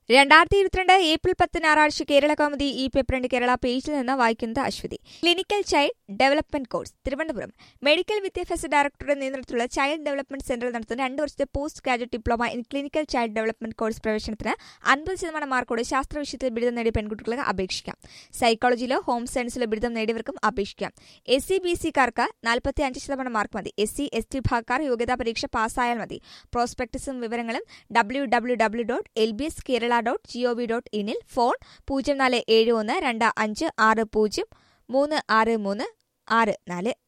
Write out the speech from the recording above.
രണ്ടായിരത്തി ഇരുപത്തിരണ്ട് ഏപ്രിൽ പത്ത് ഞായറാഴ്ച കേരള കൗമുദി ഈ പേപ്പറിന്റെ കേരള പേജിൽ നിന്ന് വായിക്കുന്നത് Aswathy clinical child development course Thiruvananthapuram medical വിദ്യാഭ്യാസ ഡയറക്ടറുടെ നേതൃത്വത്തിലുള്ള ചൈൽഡ് ഡെവലപ്മെന്റ് സെന്ററിൽ നടത്തുന്ന രണ്ട് വർഷത്തെ post graduate diploma in clinical child development course പ്രവേശനത്തിന് അൻപത് ശതമാനം മാർക്കോടെ ശാസ്ത്ര വിഷയത്തിൽ ബിരുദം നേടിയ പെൺകുട്ടികൾക്ക് അപേക്ഷിക്കാം സൈക്കോളജിയിലോ ഹോം സയൻസിലോ ബിരുദം നേടിയവർക്കും അപേക്ഷിക്കാം എസ് സി ബി സിക്കാർക്ക് നാൽപ്പത്തി അഞ്ച് ശതമാനം മാർക്ക് മതി എസ് സി എസ് ടി വിഭാഗക്കാർ യോഗ്യതാ പരീക്ഷ പാസ്സായാൽ മതി പ്രോസ്പെക്ടസും വിവരങ്ങളും W W W dot L B S Kerala dot G O V dot ഇനിൽ ഫോൺ പൂജ്യം നാല് ഏഴ് ഒന്ന് രണ്ട് അഞ്ച് ആറ് പൂജ്യം മൂന്ന് ആറ് മൂന്ന് ആറ് നാല്